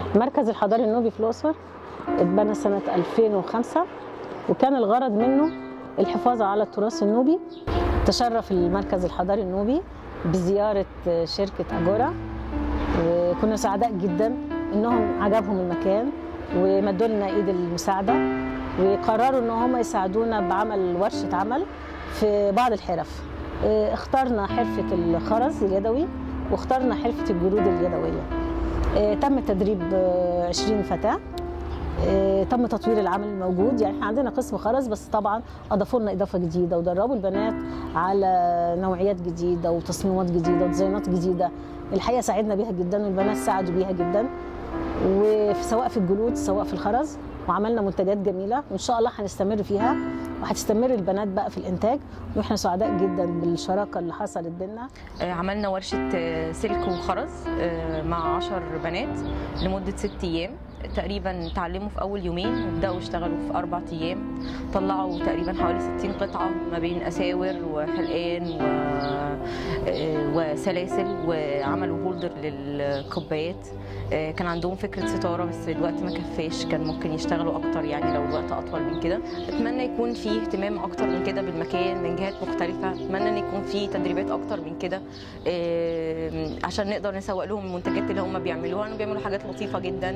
المركز الحضاري النوبي في الأقصر اتبنى سنة 2005 وكان الغرض منه الحفاظ على التراث النوبي تشرف المركز الحضاري النوبي بزيارة شركة أجورا وكنا سعداء جدا إنهم عجبهم المكان ومدوا لنا إيد المساعدة وقرروا إن هم يساعدونا بعمل ورشة عمل في بعض الحرف اخترنا حرفة الخرز اليدوي واخترنا حرفة الجلود اليدوية تم تدريب 20 فتاة تم تطوير العمل الموجود يعني احنا عندنا قسم خرز بس طبعا اضافوا لنا اضافه جديده ودربوا البنات على نوعيات جديده وتصميمات جديده وديزاينات جديده الحقيقه ساعدنا بيها جدا والبنات ساعدوا بيها جدا وسواء في الجلود سواء في الخرز وعملنا منتجات جميله وان شاء الله هنستمر فيها وهتستمر البنات بقى في الانتاج واحنا سعداء جدا بالشراكه اللي حصلت بينا عملنا ورشه سلك وخرز مع 10 بنات لمده 6 ايام تقريبا اتعلموا في اول يومين وبداوا يشتغلوا في اربع ايام طلعوا تقريبا حوالي 60 قطعه ما بين اساور وحلقان و... وسلاسل وعملوا هولدر للكوبايات كان عندهم فكره ستاره بس الوقت ما كفاش كان ممكن يشتغلوا اكتر يعني لو الوقت اطول من كده اتمنى يكون في اهتمام اكتر من كده بالمكان من جهات مختلفه اتمنى ان يكون في تدريبات اكتر من كده عشان نقدر نسوق لهم المنتجات اللي هم بيعملوها انهم بيعملوا حاجات لطيفه جدا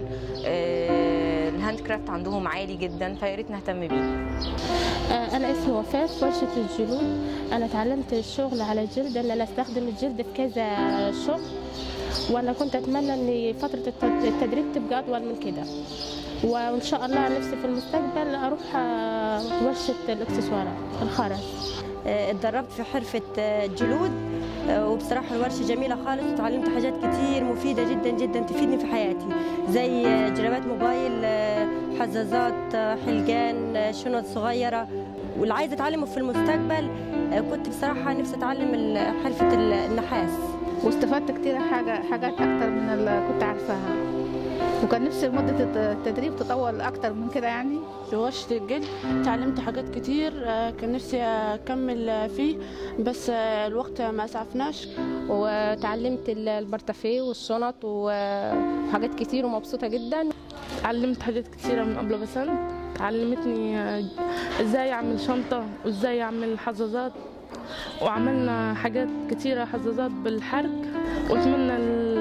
الهاند كرافت عندهم عالي جدا فيا ريت نهتم بيه انا اسمي وفاء في ورشه الجلود انا اتعلمت الشغل على الجلد ان انا استخدم الجلد في كذا شغل وانا كنت اتمنى ان فتره التدريب تبقى اطول من كده وان شاء الله نفسي في المستقبل اروح ورشه الاكسسوارات الخرز اتدربت في حرفه جلود وبصراحة الورشة جميلة خالص وتعلمت حاجات كتير مفيدة جدا جدا تفيدني في حياتي زي جرابات موبايل حزازات حلقان شنط صغيرة واللي عايزة أتعلمه في المستقبل كنت بصراحة نفسي أتعلم حرفة النحاس واستفدت كتير حاجة حاجات أكتر من اللي كنت عارفاها وكان نفسي مدة التدريب تطول أكتر من كده يعني في ورشة الجلد تعلمت حاجات كتير كان نفسي أكمل فيه بس الوقت ما أسعفناش وتعلمت البرتفيه والشنط وحاجات كتير ومبسوطة جدا علمت حاجات كتيرة من قبل بسنت علمتني ازاي اعمل شنطة وازاي اعمل حظاظات وعملنا حاجات كتيرة حظاظات بالحرق واتمنى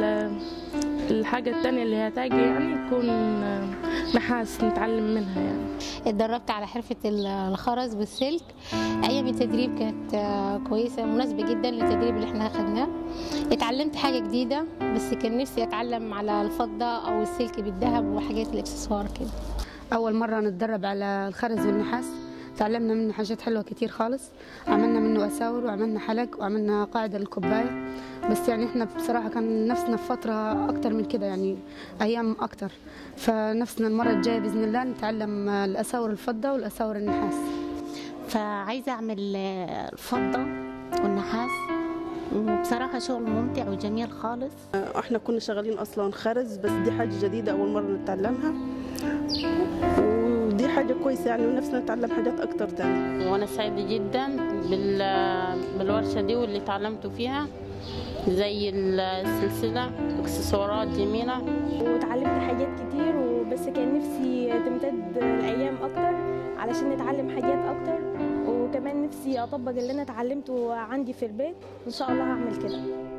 الحاجة التانية اللي هتاجي يعني يكون نحاس نتعلم منها يعني اتدربت على حرفة الخرز بالسلك أيام التدريب كانت كويسة مناسبة جدا للتدريب اللي احنا أخدناه اتعلمت حاجة جديدة بس كان نفسي أتعلم على الفضة أو السلك بالذهب وحاجات الإكسسوار كده أول مرة نتدرب على الخرز والنحاس تعلمنا منه حاجات حلوة كتير خالص عملنا منه أساور وعملنا حلق وعملنا قاعدة للكوباية بس يعني احنا بصراحة كان نفسنا في فترة أكتر من كده يعني أيام أكتر فنفسنا المرة الجاية بإذن الله نتعلم الأساور الفضة والأساور النحاس فعايزة أعمل الفضة والنحاس وبصراحة شغل ممتع وجميل خالص احنا كنا شغالين أصلا خرز بس دي حاجة جديدة أول مرة نتعلمها ودي حاجة كويسة يعني ونفسنا نتعلم حاجات أكتر تاني وأنا سعيدة جدا بالورشة دي واللي تعلمته فيها زي السلسلة اكسسوارات جميلة وتعلمت حاجات كتير وبس كان نفسي تمتد الأيام أكتر علشان نتعلم حاجات أكتر وكمان نفسي أطبق اللي أنا اتعلمته عندي في البيت إن شاء الله هعمل كده